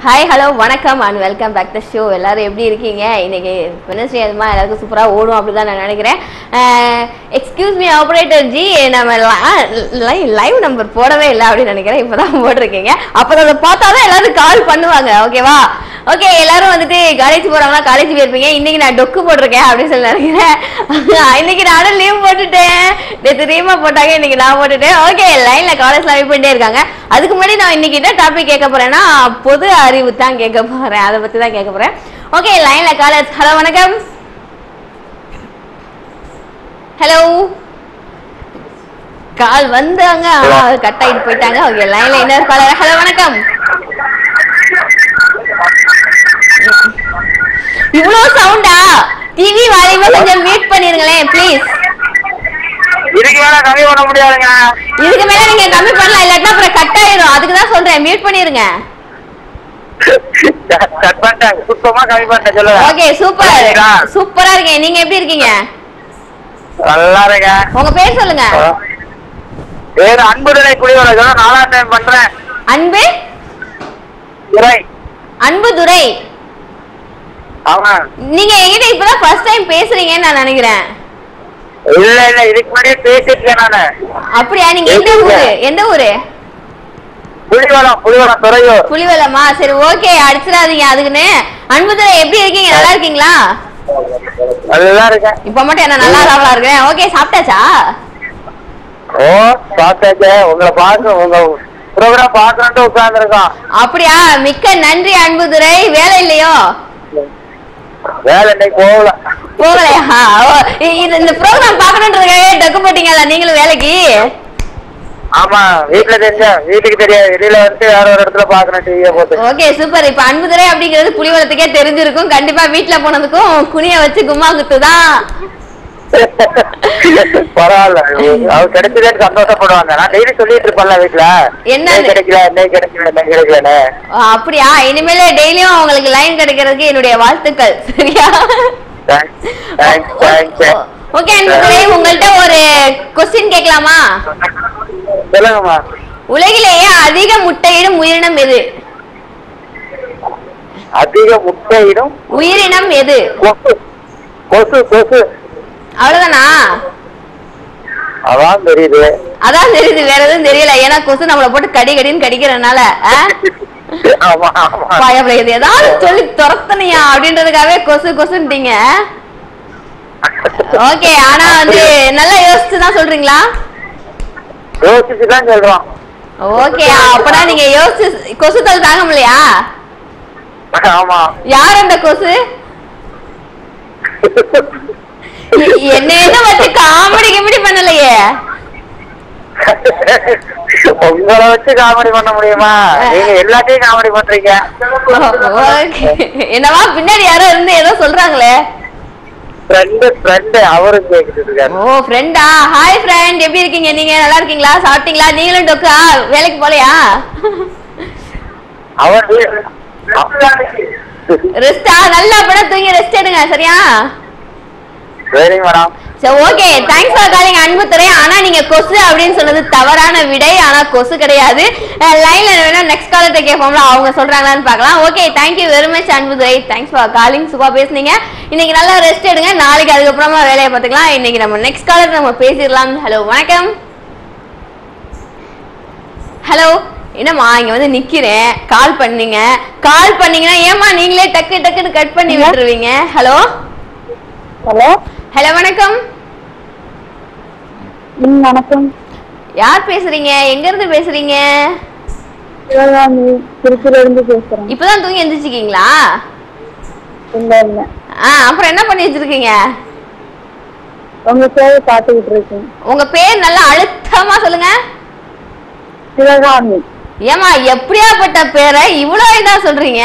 Hi hello வணக்கம் and welcome back the show எல்லாரும் எப்படி இருக்கீங்க இன்னைக்கு வெனஸ்டே அதுமா எல்லாருக்கும் சூப்பராக ஓடும் அப்படிதான் நான் நினைக்கிறேன் எக்ஸ்கியூஸ் மீ ஆப்ரேட்டர் ஜி நம்ம லைவ் நம்பர் போடவே இல்லை அப்படின்னு நினைக்கிறேன் இப்போதான் போட்டிருக்கீங்க அப்போ அதை பார்த்தா தான் எல்லாரும் கால் பண்ணுவாங்க ஓகேவா ஓகே எல்லாரும் வந்துட்டு காலேஜ் போறவங்களாம் காலேஜ் போயிருப்பீங்க இன்னைக்கு நான் டொக்கு போட்டிருக்கேன் அப்படின்னு சொல்லி நினைக்கிறேன் இன்னைக்கு நானும் லீவ் போட்டுட்டேன் நேற்று ரீமா போட்டாங்க இன்னைக்கு நான் போட்டுட்டேன் ஓகே லைன்ல காலேஜ்ல வெயிட் பண்ணிட்டே இருக்காங்க அதுக்கு முன்னாடி நான் இன்னைக்கு என்ன டாபிக் கேட்க போறேன்னா பொது அறிவு தான் கேட்க போறேன் அதை பத்தி தான் கேட்க போறேன் ஓகே லைன்ல காலேஜ் ஹலோ வணக்கம் ஹலோ கால் வந்தாங்க கட் ஆகிட்டு போயிட்டாங்க ஓகே லைன்ல இன்னொரு காலர் ஹலோ வணக்கம் இவ்வளோ சவுண்டா டிவி வால்யூமை கொஞ்சம் மியூட் பண்ணிருங்களேன் ப்ளீஸ் இதுக்கு மேல கம்மி பண்ண முடியாதுங்க இதுக்கு மேல நீங்க கம்மி பண்ணலாம் இல்லாட்டினா அப்புறம் கட் ஆயிரும் அதுக்கு தான் சொல்றேன் மியூட் பண்ணிருங்க கட் பண்ணிட்டேன் சுத்தமா கம்மி பண்ணிட்டேன் சொல்லுங்க ஓகே சூப்பர் சரிங்களா? சூப்பரா இருக்கேன் நீங்க எப்படி இருக்கீங்க நல்லா இருங்க உங்க பேர் சொல்லுங்க வேறு அன்புதலை குடிவர சொல்ல நாலாம் டைம் பண்றேன் அன்பு துறை அன்பு துரை ஆமா நீங்க என்கிட்ட இப்பதான் ஃபர்ஸ்ட் டைம் பேசுறீங்கன்னு நான் நினைக்கிறேன் இல்ல இல்ல இதுக்கு முன்னாடியே பேசிருக்கேன் நானு அப்படியா நீங்க எந்த ஊரு எந்த ஊரு புலிவரம் புலிவரம் துறையூர் புலிவலமா சரி ஓகே அடிச்சிடாதீங்க அதுக்குன்னு அன்பு துரை எப்படி இருக்கீங்க நல்லா இருக்கீங்களா நல்லா இருக்கேன் இப்ப மட்டும் என்ன நல்லா சாப்பிடா இருக்கேன் ஓகே சாப்பிட்டாச்சா ஓ சாப்பிட்டாச்சே உங்களை பார்க்க உங்க ப்ரோக்ராம் பார்க்கணுன்ட்டு உட்கார்ந்துருக்கோம் அப்படியா மிக்க நன்றி அன்புதுரை வேலை இல்லையோ வேலை இன்னைக்கு போகல போகலையா ஓ, இ- இது இந்த ப்ரோக்ராம் பார்க்கணுன்றதுக்காக டக்கு போட்டீங்களா நீங்களும் வேலைக்கு ஆமா வீட்டுல தெரிஞ்சேன் வீட்டுக்கு தெரியாது வெளியில வந்து வேற ஒரு இடத்துல பாக்கணும் டிவியை போட்டு ஓகே சூப்பர் இப்ப அன்புதுரை அப்படிங்கிறது புலிவலத்துக்கே தெரிஞ்சிருக்கும் கண்டிப்பா வீட்ல போனதுக்கும் குனிய வச்சு கும்மா குத்துதான் பரவாயில்ல அவர் கிடைச்சதேன்னு சந்தோஷப்படுவாங்க நான் டெய்லி சொல்லிட்டு இருப்பேன்ல வீட்டுல என்னது? இன்னைக்கு கிடைக்கல இன்னைக்கு கிடைக்கல இன்னைக்கு கிடைக்கலன்னு ஓ, அப்படியா இனிமேல டெய்லியும் உங்களுக்கு லைன் கிடைக்கிறதுக்கு என்னுடைய வாழ்த்துக்கள் சரியா thanks thanks thanks okay Anbudurai உங்கள்ட்ட ஒரு கொஸ்டின் கேட்கலாமா சொல்லுங்கம்மா உலகிலேயே அதிக முட்டையிடும் உயிரினம் எது அதிக முட்டையிடும் உயிரினம் எது கொசு கொசு கொசு அவ்வளவுதானா அதான் தெரியுது அதான் தெரியுது வேற எதுவும் தெரியல ஏன்னா கொசு நம்மள போட்டு கடி கடின்னு கடிக்கிறதுனால ஆ? ஆமா ஆமா பயப்பட இது ஏதாவது சொல்லி துரத்தனையா அப்படின்றதுக்காகவே கொசு கொசுன்ட்டீங்க ஓகே ஆனா வந்து நல்லா யோசிச்சு தான் சொல்றீங்களா யோசிச்சு தான் சொல்றோம் ஓகே அப்பனா நீங்க யோசிச்சு கொசு தல் தாங்க முடியலையா ஆமா யார் அந்த கொசு எ- என்ன என்ன வச்சு காமெடி கிமெடி பண்ணலையே உங்களை வச்சு காமெடி பண்ண முடியுமா நீங்க எல்லாத்தையும் காமெடி பண்றீங்க ஓகே என்னவா பின்னாடி யாரோ இருந்து ஏதோ சொல்றாங்களே ஃப்ரெண்டு ஃப்ரெண்டு அவரு கேக்குது இருக்காரு ஓ ஃப்ரெண்டா ஹாய் ஃப்ரெண்ட் எப்படி இருக்கீங்க நீங்க நல்லா இருக்கீங்களா சாப்பிட்டீங்களா நீங்களும் டொக்கா வேலைக்கு போலையா அவர் ரெஸ்டா நல்லா படம் தூங்கி ரெஸ்ட் எடுங்க சரியா சரிங்க மேடம் சரி okay thanks for calling Anbuthurai ஆனா நீங்க கொசு அப்படின்னு சொன்னது தவறான விடை ஆனா கொசு கிடையாது லைன்ல வேணா நெக்ஸ்ட் காலத்தை கேட்போம்ல அவங்க சொல்றாங்களான்னு பார்க்கலாம் okay thank you very much Anbuthurai thanks for calling super பேசுனீங்க இன்னைக்கு நல்லா ரெஸ்ட் எடுங்க நாளைக்கு அதுக்கப்புறமா வேலையை பார்த்துக்கலாம் இன்னைக்கு நம்ம நெக்ஸ்ட் காலர் நம்ம பேசிடலாம் ஹலோ வணக்கம் ஹலோ என்னம்மா இங்க வந்து நிக்கிறேன் கால் பண்ணீங்க கால் பண்ணீங்கன்னா ஏமா நீங்களே டக்கு டக்குன்னு கட் பண்ணி விட்டுருவீங்க ஹலோ ஹலோ ஹலோ வணக்கம் ம் வணக்கம் யார் பேசுறீங்க எங்க இருந்து பேசுறீங்க சிவகாமி திருச்சியில இருந்து பேசுறேன் இப்பதான் தூங்கி எந்திரிச்சிருக்கீங்களா இல்ல இல்ல ஆ அப்புறம் என்ன பண்ணி வச்சிருக்கீங்க உங்க சேவை பார்த்துக்கிட்டு இருக்கேன் உங்க பேர் நல்லா அழுத்தமா சொல்லுங்க சிவகாமி ஏமா எப்படியாப்பட்ட பேரை இவ்வளோ இதா சொல்றீங்க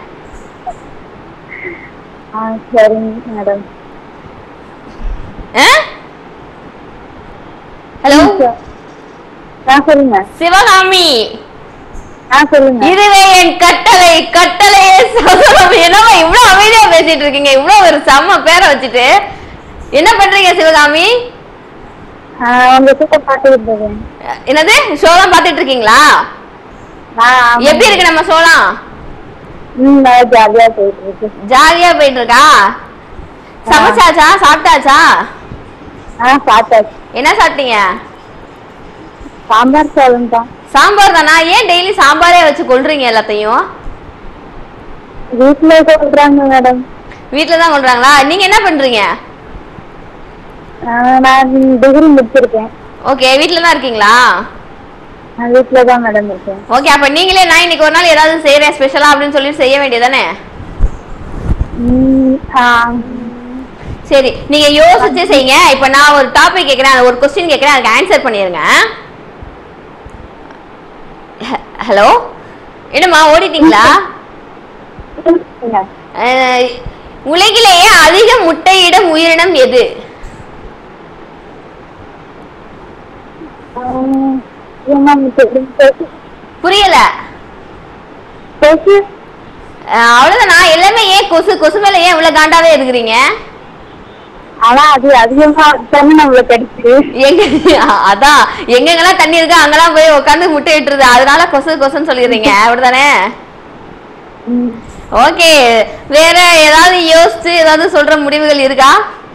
ஆ சரிங்க மேடம் ஹலோ ஆ சொல்லுங்க சிவகாமி ஆ சொல்லுங்க இதுவே என் கட்டளை கட்டளையே சகோதரம் என்னவா இவ்வளவு அமைதியா பேசிட்டு இருக்கீங்க இவ்வளவு ஒரு செம்ம பேரை வச்சுட்டு என்ன பண்றீங்க சிவகாமி ஆ, உங்க கிட்ட பார்த்துக்கிட்டு இருக்கேன் என்னது ஷோலாம் பார்த்துட்டு இருக்கீங்களா ஆ, ஆமா. எப்படி இருக்கு நம்ம ஷோலாம் ம் நல்லா ஜாலியா போயிட்டு இருக்கு ஜாலியா போயிட்டு இருக்கா சமைச்சாச்சா சாப்பிட்டாச்சா ஆ சாப்பிட்டாச்சு என்ன சாப்பிட்டீங்க சாம்பார் சாதம் தான் சாம்பார் தானா ஏன் டெய்லி சாம்பாரே வச்சு கொள்றீங்க எல்லாத்தையும் வீட்டுல சொல்றாங்க மேடம் வீட்டில் தான் கொள்றாங்களா நீங்க என்ன பண்றீங்க நான் டிகிரி முடிச்சிருக்கேன் ஓகே வீட்டில் தான் இருக்கீங்களா நான் வீட்டுல தான் மேடம் இருக்கேன் ஓகே அப்ப நீங்களே நான் இன்னைக்கு ஒரு நாள் ஏதாவது செய்யறேன் ஸ்பெஷலா அப்படின்னு சொல்லி செய்ய வேண்டியதானே ம், ஆ, சரி நீங்க யோசிச்சு செய்யுங்க இப்ப நான் ஒரு டாபிக் கேக்குறேன் ஒரு கொஸ்டின் கேக்குறேன் அதுக்கு ஆன்சர் பண்ணிருங்க ஹலோ என்னம்மா ஓடிட்டீங்களா என்ன? அஹ், உலகிலேயே அதிக முட்டையிடும் உயிரினம் எது ஆ, என்ன முட்டை? கொசு. புரியல கொசு அஹ், அவ்வளவுதானா எல்லாமே ஏன் கொசு கொசு மேல ஏன் இவ்வளவு காண்டாவே இருக்கிறீங்க ஆனா அது அதிகமா தானே நம்மள கடிச்சு எங்க அதான் எங்கெங்கெல்லாம் தண்ணி இருக்கோ அங்கெல்லாம் போய் உட்காந்து முட்டை இட்டுருது அதனால கொசு கொசுன்னு சொல்லிடுறீங்க அப்படிதானே ம், ஓகே வேற ஏதாவது யோசிச்சு ஏதாவது சொல்ற முடிவுகள் இருக்கா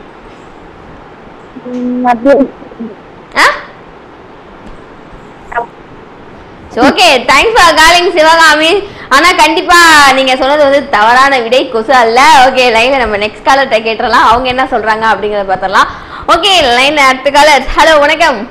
ம், அப்படியே okay thanks for calling Sivakami ஆனா கண்டிப்பா நீங்க சொன்னது வந்து தவறான விடை கொசு அல்ல ஓகே லைன்ல நம்ம நெக்ஸ்ட் காலர்கிட்ட கேட்டுறலாம் அவங்க என்ன சொல்றாங்க அப்படிங்கறத பார்த்தரலாம் ஓகே லைன்ல அடுத்த காலர் ஹலோ வணக்கம்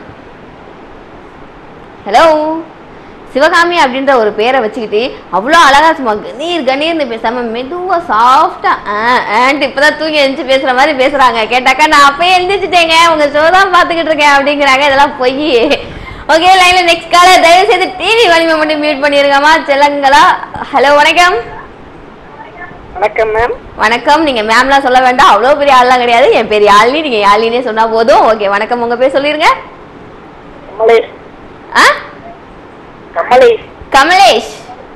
ஹலோ சிவகாமி அப்படின்ற ஒரு பேரை வச்சுக்கிட்டு அவ்வளோ அழகா சும்மா கணீர் கணீர்னு பேசாம மெதுவா சாஃப்டா ஆண்ட் இப்பதான் தூங்கி எழுந்துச்சு பேசுற மாதிரி பேசுறாங்க கேட்டாக்கா நான் அப்பயே எழுந்திரிச்சிட்டேங்க உங்க ஷோ தான் பாத்துக்கிட்டு இருக்கேன் அப்படிங்கிறாங்க இதெல்லாம் பொய் ஓகே லைன்ல நெக்ஸ்ட் காலர் தயவு செய்து டிவி வலிமை மட்டும் மியூட் பண்ணிருங்கம்மா செல்லங்களா ஹலோ வணக்கம் வணக்கம் மேம் வணக்கம் நீங்க மேம்லாம் சொல்ல வேண்டாம் அவ்வளோ பெரிய ஆள்லாம் கிடையாது என் பேர் யாழினி நீங்க யாழினினே சொன்னா போதும் ஓகே வணக்கம் உங்க பேர் சொல்லிருங்க கமலேஷ் ஆ கமலேஷ் கமலேஷ்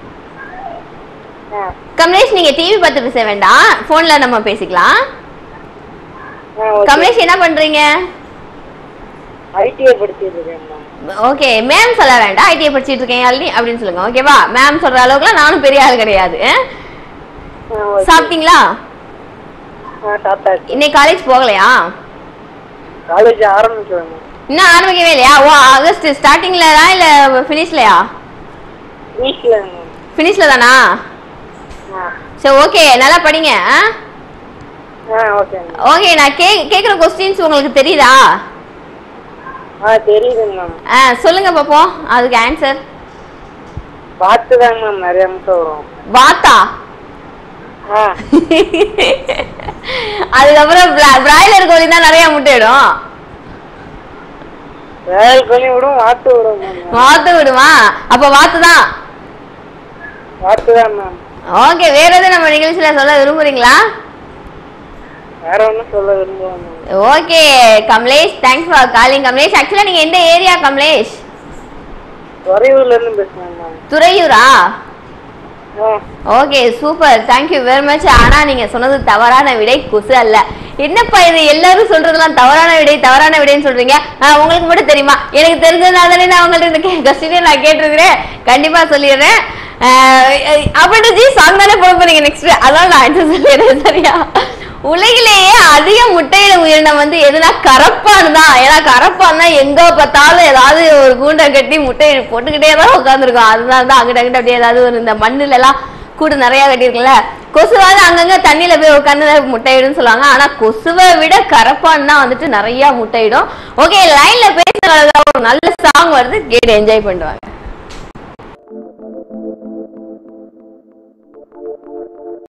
ஆ, கமலேஷ் நீங்க டிவி பார்த்து பேச வேண்டாம் போன்ல நம்ம பேசிக்கலாம் ஆ, ஓகே. கமலேஷ் என்ன பண்றீங்க ஐடிஐ படிச்சிட்டு இருக்கேன் மேம் ஓகே மேம் சொல்ல வேண்டாம் ஐடிஐ படிச்சிட்டு இருக்கேன் யாழினி அப்படின்னு சொல்லுங்க ஓகேவா மேம் சொல்ற அளவுக்குலாம் நானும் பெரிய ஆள் கிடையாது ஆ? ஆ, ஓகே. சாப்பிட்டீங்களா ஆ, சாப்பிட்டாச்சு இன்னைக்கு காலேஜ் போகலையா காலேஜ் ஆரம்பிச்சோம் மேம் இன்னும் ஆரம்பிக்கவே இல்லையா ஓ ஆகஸ்ட் ஸ்டார்டிங்ல இல்ல ஃபினிஷ்லயா வீட்டில் மேம் ஃபினிஷ்ல தானா ஆ சரி ஓகே நல்லா படிங்க ஆ? ஆ ஓகே மேம் ஓகே நான் கே கேட்குற கொஸ்டின்ஸ் உங்களுக்கு தெரியுதா ஆ தெரியுது மேம் ஆ சொல்லுங்க பாப்போம் அதுக்கு ஆன்சர் பார்த்து தாங்க மேம் நிறைய அம்சம் வரும் வாத்தா ஆ அதுக்கப்புறம் பிராய்லர் கோழி தான் நிறைய முட்டையிடும் வேல் பண்ணி விடும் வாத்து விடும் மேம் வாத்து விடுமா அப்ப வாத்து தான் வாத்து தான் மேம் ஓகே வேற எதுவும் நம்ம நிகழ்ச்சியில சொல்ல விரும்புறீங்களா வேற ஒன்றும் சொல்ல விரும்புவேன் ma'am okay Kamlesh thanks for calling Kamlesh ஆக்சுவலா நீங்க எந்த ஏரியா கமலேஷ் துறையூர்ல இருந்து பேசுறேன் மேம் துறையூரா ஆ okay super thank you very much ஆனா நீங்க சொன்னது தவறான விடை கொசு அல்ல என்னப்பா இது எல்லாரும் சொல்றதெல்லாம் தவறான விடை தவறான விடைன்னு சொல்றீங்க ஆ, உங்களுக்கு மட்டும் தெரியுமா எனக்கு தெரிஞ்சதுனால தானே நான் உங்கள்ட்ட இந்த கொஸ்டினே நான் கேட்டிருக்கிறேன் கண்டிப்பா சொல்லிடுறேன் அப்படி ஜி சாங் தானே போட போறீங்க நெக்ஸ்ட் அதான் நான் ஆன்சர் சொல்லிடுறேன் சரியா உலகிலேயே அதிக முட்டையிடும் உயிரினம் வந்து எதுனா கரப்பான் தான் ஏன்னா கரப்பான் தான் எங்க பார்த்தாலும் ஏதாவது ஒரு கூண்டை கட்டி முட்டை போட்டுக்கிட்டே தான் உட்காந்துருக்கும் அதனால தான் அங்கிட்ட அங்கிட்ட அப்படியே ஏதாவது ஒரு இந்த மண்ணுல எல்லாம் கூடு நிறைய கட்டியிருக்குல்ல கொசுவாவது அங்கங்க தண்ணியில போய் உட்காந்து முட்டையிடும் சொல்லுவாங்க ஆனா கொசுவை விட கரப்பான் தான் வந்துட்டு நிறைய முட்டையிடும் ஓகே லைன்ல பேசுற ஒரு நல்ல சாங் வருது கேட்டு என்ஜாய் பண்ணுவாங்க